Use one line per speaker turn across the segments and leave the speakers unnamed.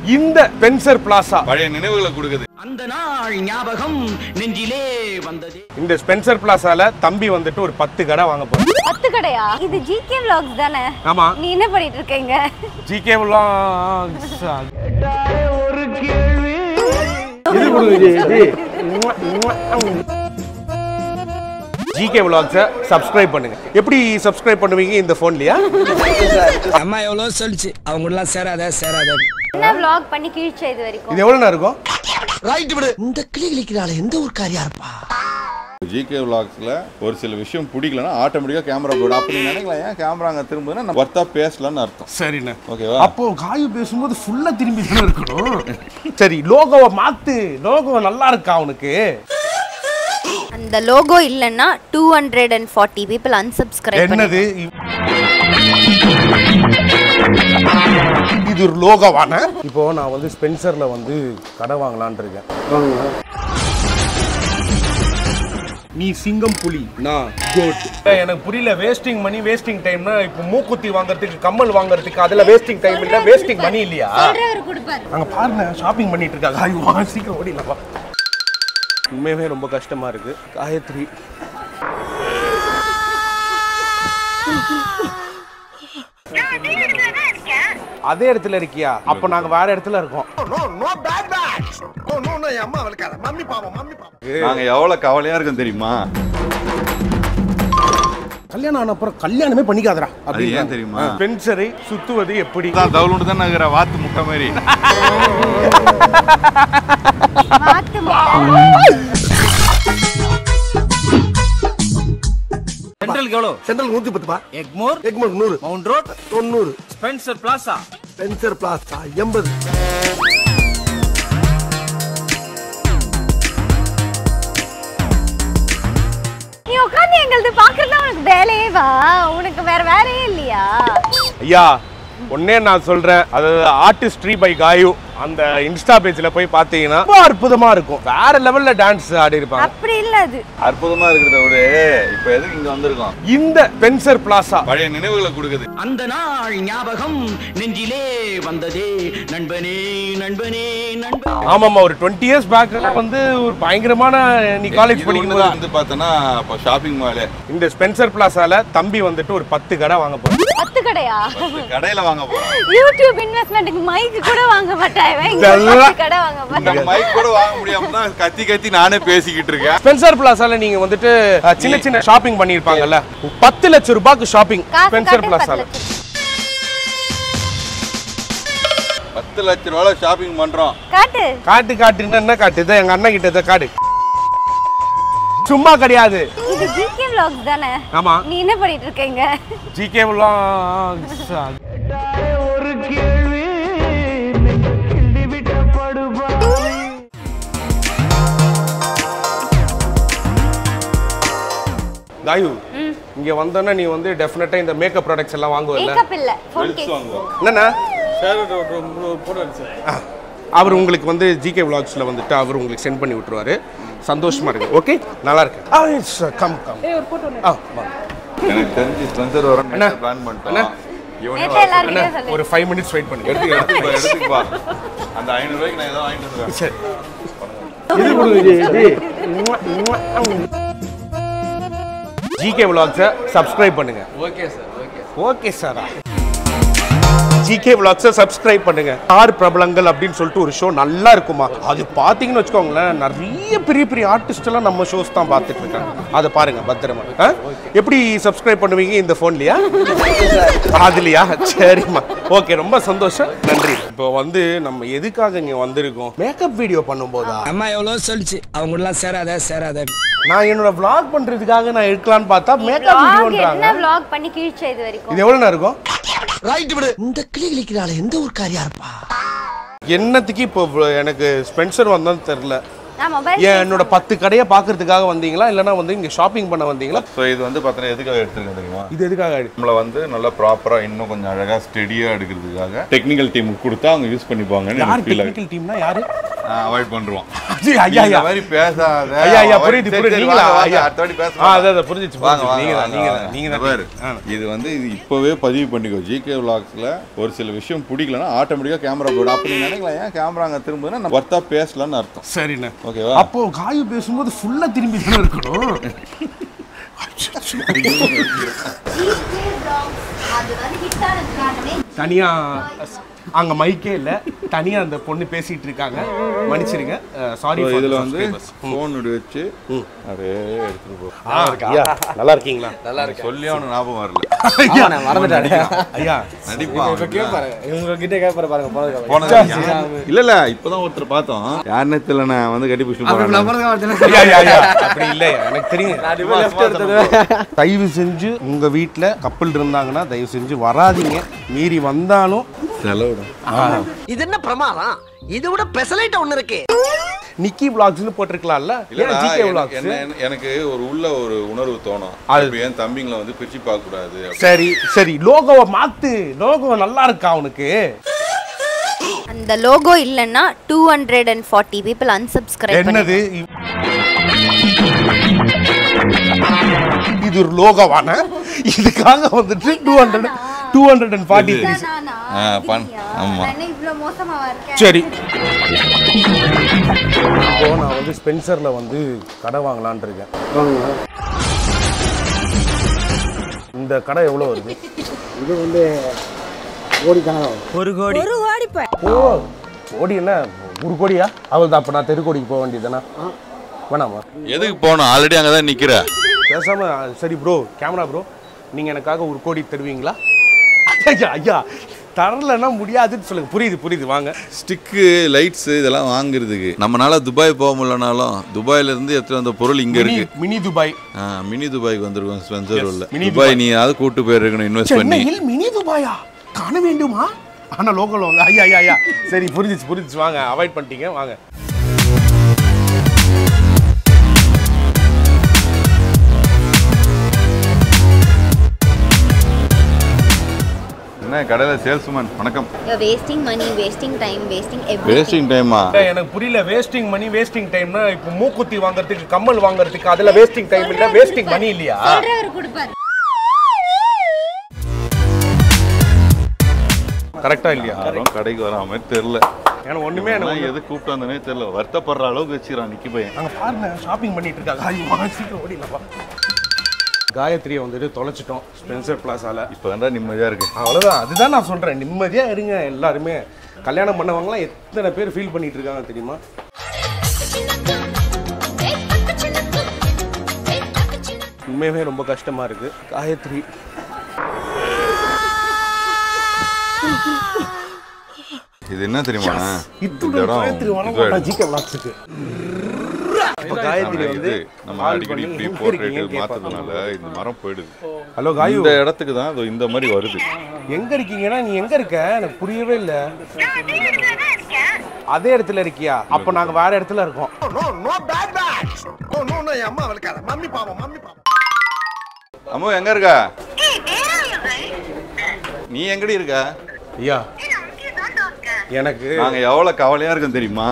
இந்த Spencer plaza
பழைய நினைவுகளை கொடுக்குது
அந்த நாள் ஞாபகம் நெஞ்சிலே வந்ததே
இந்த ஸ்பென்சர் பிளாசால தம்பி வந்துட்டு ஒரு பத்து கடை வாங்க போறோம்
பத்து கடையா இது ஜிகே vlogs தானே
ஆமா
நீ என்ன பண்ணிட்டு இருக்கீங்க
ஜிகே ஜிகே விலாக்ஸை சப்ஸ்கிரைப் பண்ணுங்க எப்படி சப்ஸ்கிரைப் பண்ணுவீங்க இந்த ஃபோன்லயா
அம்மா எவ்வளோ சொல்லிச்சு அவங்க எல்லாம் சேராத சேராத
என்ன vlog பண்ணி கிழிச்ச இது வரைக்கும்
இது எவ்வளவு நேரம் இருக்கும்
ரைட் விடு இந்த கிளி கிளிக்கிறாள் எந்த ஒரு காரியா இருப்பா
ஜிகே விளாக்ஸில் ஒரு சில விஷயம் பிடிக்கலன்னா ஆட்டோமேட்டிக்காக கேமரா போடும் அப்படி நினைக்கலாம் ஏன் கேமரா அங்கே திரும்புதுன்னா நம்ம ஒர்த்தா பேசலாம்னு அர்த்தம்
சரிண்ணே
ஓகேவா
அப்போ காயு பேசும்போது ஃபுல்லா திரும்பி தானே இருக்கணும் சரி லோகோவை மாத்து லோகோ நல்லா இருக்கா அவனுக்கு
அந்த லோகோ இல்லைன்னா two hundred and forty people unsubscribe
என்னது இது ஒரு லோகோவான இப்போ நான் வந்து ஸ்பென்சர்ல வந்து கடை வாங்கலாம்னு இருக்கேன் நீ சிங்கம் புலி நான் கோட் எனக்கு புரியல வேஸ்டிங் மணி வேஸ்டிங் டைம்னா இப்போ மூக்குத்தி வாங்குறதுக்கு கம்மல் வாங்குறதுக்கு அதுல வேஸ்டிங் டைம் இல்ல வேஸ்டிங் மணி இல்லையா
கொடுப்பாரு
அங்க பாருங்க ஷாப்பிங் பண்ணிட்டு இருக்காங்க ஐயோ வா, சீக்கிரம் ஓடிடலாம் வா உண்மையுமே ரொம்ப கஷ்டமா இருக்கு காயத்ரி அதே இடத்துல இருக்கியா அப்ப நாங்க வேற இடத்துல இருக்கோம்
நாங்கள் எவ்வளோ கவலையாக இருக்கோம் தெரியுமா
கல்யாணம் ஆன அப்புறம் கல்யாணமே பண்ணிக்காதடா
அது ஏன் தெரியுமா?
ஸ்பென்சரை சுத்துவது எப்படி
தான் தவுளுண்டு தான் நகர வாத்து முட்டை மாதிரி
மாத்து
சென்ட்ரலுக்கு எவ்வளோ
சென்ட்ரல் நூத்தி பத்துப்பா
எக்மோர்
எக்மோர் நூறு
மவுண்ட் ரோட்
தொண்ணூறு
ஸ்பென்சர் பிளாசா
பென்சர் பிளாஸ்டா எண்பது
நீ உட்காந்து எங்களது பாக்குறது உனக்கு வேலையே வா உனக்கு வேற வேலையே இல்லையா
ஐயா ஒன்னே நான் சொல்றேன் அதாவது ஆர்டிஸ்ட்ரி பை காயு அந்த இன்ஸ்டா பேஜ்ல போய் பாத்தீங்கன்னா ரொம்ப அற்புதமா இருக்கும் வேற லெவல்ல டான்ஸ் ஆடி இருப்பாங்க
அப்படி இல்ல அது
அற்புதமாக இருக்கிறத விட இப்போ எதுக்கு இங்கே வந்திருக்கோம்
இந்த ஸ்பென்சர் பிளாசா
பழைய நினைவுகளை கொடுக்குது
அந்த நாள் ஞாபகம் நெஞ்சிலே வந்ததே நண்பனே நண்பனே நண்பன்
ஆமாமா ஒரு டுவெண்ட்டி இயர்ஸ் பேக் வந்து ஒரு பயங்கரமான நீ காலேஜ்
இது
படிக்கும்
ஒண்ணு
போது
வந்து பார்த்தோன்னா இப்போ ஷாப்பிங் மாலு
இந்த ஸ்பென்சர் பிளாசால தம்பி வந்துட்டு ஒரு பத்து கடை வாங்க போறோம்
பத்து கடையா
கடையில் வாங்க போகிறோம்
யூடியூப் இன்வெஸ்ட்மெண்ட்டுக்கு மைக் கூட வாங்க மாட்டாங்க இங்க
இதெல்லாம்
பத்து கடை வாங்க
இந்த
மாட்டாங்க
மைக் கூட வாங்க முடியாம தான் கத்தி கத்தி நானே பேசிக்கிட்டு இருக்கேன்
ஸ்பென்சர் பிளாசால நீங்க வந்துட்டு அஹ், சின்ன சின்ன ஷாப்பிங் பண்ணிருப்பாங்கல்ல பத்து லட்சம் ரூபாய்க்கு ஷாப்பிங்
காசு
ஸ்பென்சர்
காட்டு
பிளாசால
பத்து லட்சம்.
பத்து லட்ச ரூபாய் ஷாப்பிங் பண்றோம்
காட்டு
காட்டு காட்டுன்னா என்ன காட்டு இதை எங்க அண்ணன் கிட்ட இதை காடு சும்மா கிடையாது
இது ஜிகே vlogs தானே
ஆமா
நீ என்ன பண்ணிட்டு இருக்கீங்க
ஜிகே
ஒரு கேள்வி கிள்ளி விட்ட படுபாவி
காயு இங்க வந்தோன்னா நீ வந்து டெஃபினட்டா இந்த மேக்கப் ப்ராடக்ட்ஸ் எல்லாம் வாங்குவல்ல
மேக்கப் இல்ல ஃபோன் கேஸ்
என்னண்ணா ஆ, அவர் உங்களுக்கு வந்து ஜிகே விளாக்ஸ்ல வந்துட்டு அவர் உங்களுக்கு சென்ட் பண்ணி விட்டுருவாரு சந்தோஷமா இருக்கு ஓகே நல்லா இருக்கு ஆ கம் கம் ஆ வாங்க.
எனக்கு தெரிஞ்சு ஸ்பென்சர் வர
அண்ணா.
பிளான் பண்ணிட்டோம் இவனே
நேத்து
வர
எல்லாரும்
அண்ணா,
சொல்லு
ஒரு ஃபைவ் மினிட்ஸ் வெயிட் பண்ணுங்க
எடுத்துக்க எடுத்துக்கப்பா எடுத்துக்கப்பா அந்த ஐநூறு ரூபாய்க்கு நான் ஏதோ வாங்கிட்டு வந்துடுறேன்
சரி இது கொடுங்க ஜிகே விளாக்ஸை சப்ஸ்கிரைப் பண்ணுங்க
ஓகே சார் ஓகே
ஓகே சாரா ஜிகே விளாக்ஸை சப்ஸ்கிரைப் பண்ணுங்க ஆர் பிரபலங்கள் அப்படின்னு சொல்லிட்டு ஒரு ஷோ நல்லா இருக்குமா அது பார்த்தீங்கன்னு வச்சுக்கோங்களேன் நிறைய பெரிய பெரிய ஆர்டிஸ்ட் எல்லாம் நம்ம ஷோஸ் தான் பார்த்துட்டு இருக்காங்க அதை பாருங்க பத்திரமா ஆ? எப்படி சப்ஸ்கிரைப் பண்ணுவீங்க இந்த ஃபோன்லயா அதுலயா சரிம்மா ஓகே ரொம்ப சந்தோஷம் நன்றி இப்போ வந்து நம்ம எதுக்காக இங்க வந்திருக்கோம் மேக்கப் வீடியோ பண்ணும்போதா
அம்மா எவ்வளோ சொல்லிச்சு அவங்க எல்லாம் சேராத சேராத
நான் என்னோட vlog பண்றதுக்காக நான் எடுக்கலாம்னு பார்த்தா மேக்கப்
vlog
வீடியோன்றாங்க
என்ன vlog பண்ணி கிழிச்ச இது வரைக்கும்
இது எவ்வளவு நேரம் இருக்கும்
ரைட் விடு இந்த கிளி கிளிக்கிறாள் எந்த ஒரு காரியா இருப்பா
என்னத்துக்கு இப்போ இவ்வளவு எனக்கு ஸ்பென்சர் வந்தான்னு தெரியல
நான் மொபைல்
ஏன் என்னோட பத்து கடையை பார்க்கறதுக்காக வந்தீங்களா இல்லைன்னா வந்து இங்க ஷாப்பிங் பண்ண வந்தீங்களா
ஸோ இது வந்து பார்த்தீங்கன்னா எதுக்காக எடுத்துருக்கேன் தெரியுமா
இது எதுக்காக
நம்மளை வந்து நல்லா ப்ராப்பராக இன்னும் கொஞ்சம் அழகாக ஸ்டெடியாக எடுக்கிறதுக்காக டெக்னிக்கல் டீமுக்கு கொடுத்தா அவங்க யூஸ் பண்ணிப்பாங்கன்னு
யார்
எனக்கு ஃபீல் ஆகுது
டெக்னிக்கல் டீம்னா யாரு
அவாய்ட் பண்ணுறோம்
அது ஐயா
நீ இந்த
ஐயா
மாதிரி பேசாத
ஐயா ஐயா
அவன்
புரியுது
சரி,
புரியுது
சரி,
நீங்களா
வாங்க, வாங்க,
ஐயா
அடுத்த வாட்டி பேச
ஆ அதான் அதான் புரிஞ்சிச்சு
வாங்க
புரிஞ்சிச்சு.
வாங்க
நீங்க தான்
வாங்க,
நீங்க
வாங்க.
தான் நீங்க
இந்த
தான்
பாரு இது வந்து இது இப்பவே பதிவு பண்ணிக்கோ ஜிகே விளாக்ஸ்ல ஒரு சில விஷயம் பிடிக்கலன்னா ஆட்டோமேட்டிக்கா கேமரா போடும் அப்படி நினைக்கலாம் ஏன் கேமரா அங்க திரும்புதுன்னா நம்ம ஒர்த்தா பேசலாம்னு அர்த்தம்
சரிண்ணே
ஓகேவா
அப்போ காயு பேசும்போது ஃபுல்லா திரும்பி தானே இருக்கணும்
அது வந்து ஹிட் ஆனது காரணமே
தனியா அங்க மைக்கே இல்ல தனியா அந்த பொண்ணு பேசிட்டு இருக்காங்க மன்னிச்சிருங்க சாரி
So, இதுல வந்து போன் இப்படி வச்சு அப்படியே எடுத்துட்டு போ
நல்லா இருக்கீங்களா
நல்லா இருக்கு
சொல்லி அவனுக்கு ஞாபகம் வரல
ஐயா
மறந்துட்டாரு
ஐயா
நடிப்பா
இவங்க கிட்ட கேட்பாரு பாருங்க போனதுக்கு
போனது இல்ல இல்ல இப்பதான் ஒருத்தர் பார்த்தோம் யாருன்னு தெரியல நான் வந்து கட்டி பிடிச்சிட்டு போறேன்
ஐயா, ஐயா, ஐயா, அப்படி இல்ல எனக்கு தெரியும் தயவு செஞ்சு உங்க வீட்ல கப்பல் இருந்தாங்கன்னா தயவு செஞ்சு வராதீங்க மீறி வந்தாலும்
செலவுடும்
இது என்ன பிரமாதம் இதை விட பெசலைட் ஒண்ணு இருக்கு
நிக்கி விளாக்ஸ்னு போட்டிருக்கலாம்ல
இல்லடா,
ஏன் ஜிகே
எனக்கு-
விளாக்ஸ்
என்ன- எனக்கு ஒரு உள்ள ஒரு உணர்வு தோணும்
அது-
இப்ப என் தம்பிங்களை வந்து பிரிச்சு பார்க்க கூடாது
சரி சரி லோகோவை மாத்து லோகோ நல்லா இருக்கா உனக்கு
அந்த லோகோ இல்லைன்னா two hundred and forty people unsubscribe
என்னது இது ஒரு லோகோவான இதுக்காக வந்துட்டு two hundred two hundred and forty
ஆ, பண்- ஆமா.
இவ்வளோ மோசமாக இருக்கேன்
சரி இப்போ நான் வந்து ஸ்பென்சர்ல வந்து கடை வாங்கலாம்னு இருக்கேன் இந்த கடை எவ்வளோ வருது
ஒரு கோடி
ஓ கோடி என்ன ஒரு கோடியா அவள் தான் அப்போ நான் தெருக்கோடிக்கு போக வேண்டியதுதானா வேணாமா
எதுக்கு போனோம் ஆல்ரெடி அங்கதான் நிக்கிற
பேசாம சரி ப்ரோ கேமரா ப்ரோ நீங்க எனக்காக ஒரு கோடி தருவீங்களா ஐயா ஐயா தரலன்னா முடியாதுன்னு சொல்லுங்க புரியுது புரியுது வாங்க
ஸ்டிக்கு லைட்ஸ் இதெல்லாம் வாங்குறதுக்கு நம்மனால துபாய் போக முடியலனாலும் துபாயில இருந்து எடுத்துட்டு வந்த பொருள் இங்க
மினி
இருக்கு
மினி துபாய்
ஆ, மினி துபாய்க்கு வந்திருக்கோம் ஸ்பென்சர் உள்ள
மினி
துபாய் நீ யாவது கூட்டு போயிருக்கணும் இன்வெஸ்ட் பண்ணி
சென்னையில் மினி துபாயா காண வேண்டுமா ஆனா லோக்கல் வந்து ஐயா ஐயா ஐயா சரி புரிஞ்சிச்சு புரிஞ்சிச்சு வாங்க அவாய்ட் பண்ணிட்டீங்க வாங்க
என்ன கடையில சேல்ஸ்மேன் வணக்கம்
wasting money wasting time wasting every
wasting டைமா
எனக்கு புரியல வேஸ்டிங் மணி வேஸ்டிங் டைம்னா இப்போ மூக்குத்தி வாங்குறதுக்கு கம்மல் வாங்குறதுக்கு அதுல வேஸ்டிங் டைம் இல்ல வேஸ்டிங் மணி இல்லையா
சொல்றவர் கொடுப்பாரு
கரெக்டா இல்லையா
யாரும் கடைக்கு வராம மாதிரி தெரியல
எனக்கு ஒண்ணுமே எனக்கு
நான் எது கூப்பிட்டு வந்தனே தெரியல வருத்தப்படுற அளவுக்கு வச்சுக்கிறான் நிக்கி பையன்
அங்க பாருங்க ஷாப்பிங் பண்ணிட்டு இருக்காங்க ஐயோ வா, சீக்கிரம் ஓடிடலாம் காயத்ரியை வந்துட்டு தொலைச்சிட்டோம் ஸ்பென்சர் பிளாஸால
இப்பதான்டா நிம்மதியா இருக்கு
அவ்வளவுதான் அதுதான் நான் சொல்றேன் நிம்மதியா இருங்க எல்லாருமே கல்யாணம் பண்ணவங்கலாம் எத்தனை பேர் ஃபீல் பண்ணிட்டு இருக்காங்க தெரியுமா உண்மையுமே ரொம்ப கஷ்டமா இருக்கு காயத்ரி
இது என்ன தெரியுமா இந்த
இத்துடன்
இடம்
காயத்ரி வர
இதுவா
மாட்டான் ஜிகே விளாக்ஸுக்கு இப்போ காயத்ரி
நம்ம
வந்து
இது நம்ம
call
அடிக்கடி
பண்ணி
இப்படி
எங்க
போர்ட்ரேட்
இருக்கீங்கன்னு
மாத்ததுனால இந்த மரம் போயிடுது
ஹலோ காயு
இந்த இடத்துக்கு தான் இதோ இந்த மாதிரி வருது
எங்க இருக்கீங்கன்னா நீ எங்க இருக்க எனக்கு புரியவே இல்ல அதே இடத்துல இருக்கியா அப்ப நாங்க வேற இடத்துல இருக்கோம்
no no bad bad no no no அம்மா அவளுக்கார மம்மி பாவம் மம்மி பாவம்
அம்மா எங்க இருக்க நீ எங்கடி இருக்க
ஐயா எனக்கு
நாங்க எவ்வளவு கவலையா இருக்கோம் தெரியுமா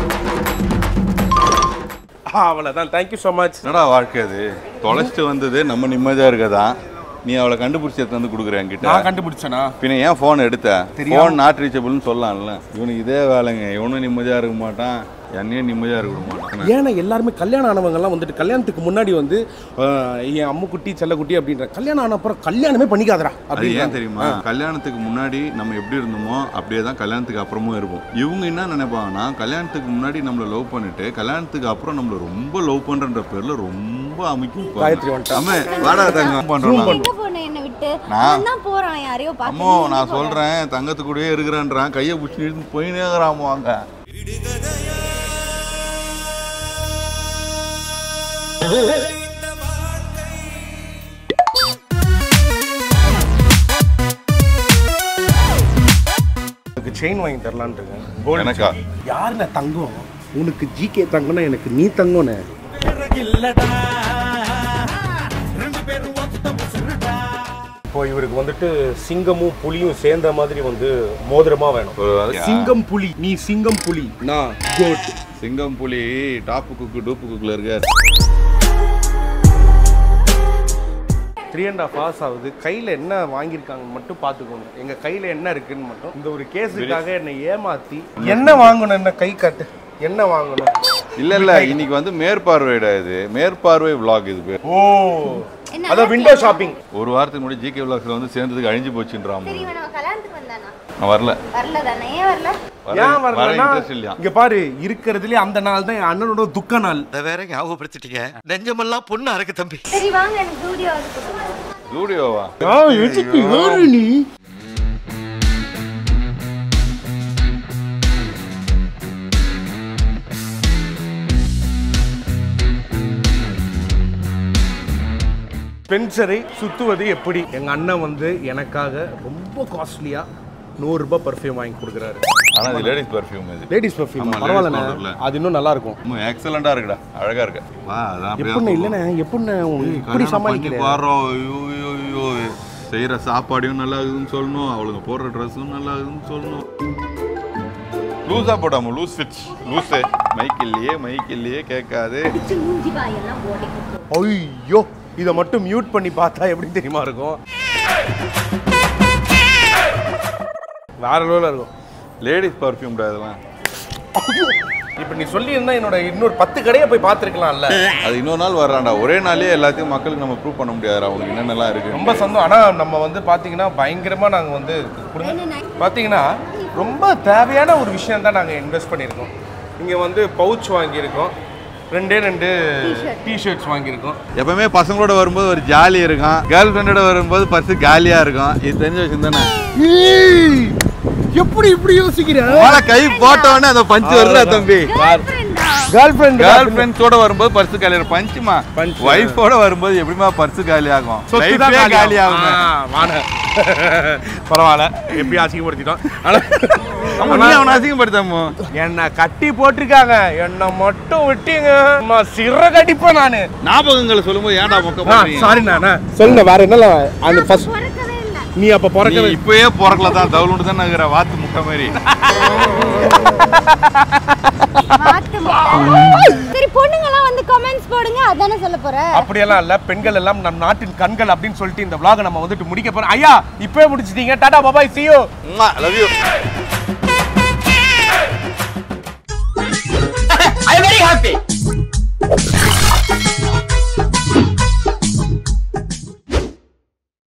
அவ்வளவுதான் தேங்க்யூ ஸோ மச்
என்னடா வாழ்க்கை அது தொலைச்சிட்டு வந்தது நம்ம நிம்மதியா இருக்கதா நீ அவளை கண்டுபிடிச்சி எடுத்து வந்து கொடுக்குற என்கிட்ட
நான் கண்டுபிடிச்சனா
பின்ன ஏன் ஃபோன் எடுத்த ஃபோன் நாட் ரீச்சபிள்னு சொல்லலாம்ல இவனுக்கு இதே வேலைங்க இவனும் நிம்மதியா இருக்க மாட்டான் என்னையும் நிம்மதியா இருக்க மாட்டான்
ஏன்னா எல்லாருமே கல்யாணம் ஆனவங்கலாம் வந்துட்டு கல்யாணத்துக்கு முன்னாடி வந்து அஹ், என் அம்முக்குட்டி செல்லக்குட்டி அப்படின்ற கல்யாணம் ஆன அப்புறம் கல்யாணமே பண்ணிக்காதடா
அது
அப்படின்னு
ஏன் தெரியுமா கல்யாணத்துக்கு முன்னாடி நம்ம எப்படி இருந்தோமோ அப்படியே தான் கல்யாணத்துக்கு அப்புறமும் இருப்போம் இவங்க என்ன நினைப்பாங்கன்னா கல்யாணத்துக்கு முன்னாடி நம்மள லவ் பண்ணிட்டு கல்யாணத்துக்கு அப்புறம் நம்மள ரொம்ப லவ் பண்றன்ற பேர்ல ரொம்ப அமைக்கி
காயத்ரி வந்துட்டா.
அம்மே வாடா தங்கம் பண்றோம்
எங்க போன என்ன விட்டு
நான்-
அவன் தான் போறான் யாரையோ
அம்மோ
பார்த்து
நான் சொல்றேன் தங்கத்து கூடயே இருக்கிறான்றான் கையை பிடிச்சி இழுத்து போயினே இருக்கிறாமோ அங்க
எனக்கு செயின் வாங்கி தரலான்னு இருக்கேன் Gold
எனக்கா?
chain. யாருண்ணே தங்கம் உனக்கு ஜிகே தங்கம்னா எனக்கு நீ தங்கம்னு இப்போ இவருக்கு வந்துட்டு சிங்கமும் புலியும் சேர்ந்த மாதிரி வந்து மோதிரமா வேணும்
ஒரு-
சிங்கம் புலி நீ சிங்கம் புலி நான் கோட்
சிங்கம் புலி டாப்பு குக்கு டூப்பு குக்கில் இருக்கார்
த்ரீ அண்ட் ஹாஃப் ஹவர்ஸ் ஆகுது கையில் என்ன வாங்கியிருக்காங்கன்னு மட்டும் பார்த்துக்கோங்க எங்கள் கையில் என்ன இருக்குன்னு மட்டும் இந்த ஒரு கேஸுக்காக என்னை ஏமாற்றி என்ன வாங்கணும் என்ன கை காட்டு என்ன வாங்கணும்
இல்ல இல்ல இன்னைக்கு வந்து மேற்பார்வையிட இது மேற்பார்வை vlog இது பேர்
ஓ அதான் விண்டோ ஷாப்பிங்
ஒரு வாரத்துக்கு முன்னாடி ஜிகே விளாக்ஸ்ல வந்து சேர்ந்ததுக்கு அழிஞ்சு போச்சுன்றான்
சரி இவன் நம்ம கல்யாணத்துக்கு வந்தானா
நான் வரல
வரல தானே ஏன் வரல
ஏன்
வர
வரலன்னா
இன்ட்ரெஸ்ட் இல்லையா
இங்க பாரு இருக்கிறதுலே அந்த நாள் தான் என் அண்ணனோட துக்க நாள்
அதை வேற ஞாபகப்படுத்திட்டீங்க நெஞ்சமெல்லாம் பொண்ணா இருக்கு தம்பி
சரி வாங்க எனக்கு வீடியோ எடுத்து
ஜூடியோவா
நீ ஸ்பென்சரை சுத்துவது எப்படி எங்க அண்ணன் வந்து எனக்காக ரொம்ப காஸ்ட்லியா நூறு ரூபாய் பர்ஃப்யூம் வாங்கி கொடுக்குறாரு
ஆனா இது லேடிஸ் பர்ஃப்யூம் இது
லேடிஸ் பர்ஃப்யூம்
ஆமா, ladies
பரவாயில்லண்ணே
powder ல.
அது இன்னும் நல்லா இருக்கும்
ரொம்ப எக்ஸலண்டா இருக்குடா அழகா இருக்கு வா அதான் அப்படியே
எப்படிண்ணே இல்லைண்ணே எப்படிண்ணே உங்களுக்கு இப்படி
கல்யாணம் பண்ணி
சமாளிக்கிறேன்
பாடுறோம் ஐயோ ஐயோ ஐயோ செய்யற சாப்பாடையும் நல்லா இருக்குதுன்னு சொல்லணும் அவளுங்க போடுற ட்ரெஸ்ஸும் நல்லா இருக்குதுன்னு சொல்லணும் லூஸா போடாம லூஸ் ஃபிட்ஸ் லூஸு மைக் இல்லையே மைக் இல்லையே கேட்காது
மூஞ்சி வாயெல்லாம் ஓடி
ஐயோ இதை மட்டும் மியூட் பண்ணி பார்த்தா எப்படி தெரியுமா இருக்கும் வேற லெவலில் இருக்கும்
லேடிஸ் பர்ஃப்யூம்டா இதெல்லாம்
இப்போ நீ சொல்லியிருந்தா என்னோட இன்னொரு பத்து கடையை போய் பார்த்துருக்கலாம்ல
அது இன்னொரு நாள் வர்றான்டா ஒரே நாளே எல்லாத்தையும் மக்களுக்கு நம்ம ப்ரூவ் பண்ண முடியாது அவங்களுக்கு என்னென்னலாம் இருக்கு
ரொம்ப சந்தோஷம் ஆனால் நம்ம வந்து பார்த்தீங்கன்னா பயங்கரமாக நாங்கள் வந்து கொடுங்க பார்த்தீங்கன்னா ரொம்ப தேவையான ஒரு விஷயம் தான் நாங்கள் இன்வெஸ்ட் பண்ணியிருக்கோம் இங்கே வந்து பவுச் வாங்கியிருக்கோம் ரெண்டே ரெண்டு டிஷர்ட்ஸ் வாங்கியிருக்கோம்
எப்பவுமே பசங்களோட வரும்போது ஒரு ஜாலி இருக்கும் கேர்ள் ஃப்ரெண்டோட வரும்போது பர்ஸ் காலியா இருக்கும் இது தெரிஞ்ச விஷயம் தானே
எப்படி இப்படி யோசிக்கிற
மேல கை போட்டவொடனே அந்த பஞ்சு வருதா தம்பி
கேர்ள் ஃப்ரெண்ட்
கேர்ள் ஃப்ரெண்ட்ஸோட வரும்போது பர்ஸ் காலி ஆகும் பஞ்சுமா
பஞ்ச்.
ஒய்ஃபோட வரும்போது எப்படிமா பர்ஸ் காலி ஆகும்
சொத்து தான்
லைஃபே காலி ஆகும்
வாங்க பரவாயில்ல எப்படி அசிங்கப்படுத்திட்டோம்
ஆமா, நீ அவனை அசிங்கப்படுத்தாமோ
என்ன கட்டி போட்டிருக்காங்க என்ன மட்டும் விட்டீங்க அம்மா, சிற கடிப்பேன் நானு
ஞாபகங்களை சொல்லும்போது ஏன்டா மொக்க பண்றீங்க
சாரி நானா சொல்லுங்க வேற என்னல அந்த ஃபர்ஸ்ட்
பிறக்கவே இல்ல
நீ அப்ப
நீ
பிறக்கவே
இப்பயே பிறக்கல தான் தவுளுண்டு தான் இருக்கிற வாத்து முட்டை மாதிரி
மாத்து முட்டை. சரி பொண்ணுங்கலாம் வந்து கமெண்ட்ஸ் போடுங்க அதானே சொல்ல போற
அப்படியெல்லாம் இல்ல பெண்கள் எல்லாம் நம் நாட்டின் கண்கள் அப்படின்னு சொல்லிட்டு இந்த vlog நம்ம வந்துட்டு முடிக்க போறோம் ஐயா இப்பவே முடிச்சிட்டீங்க டாடா bye bye see you
love you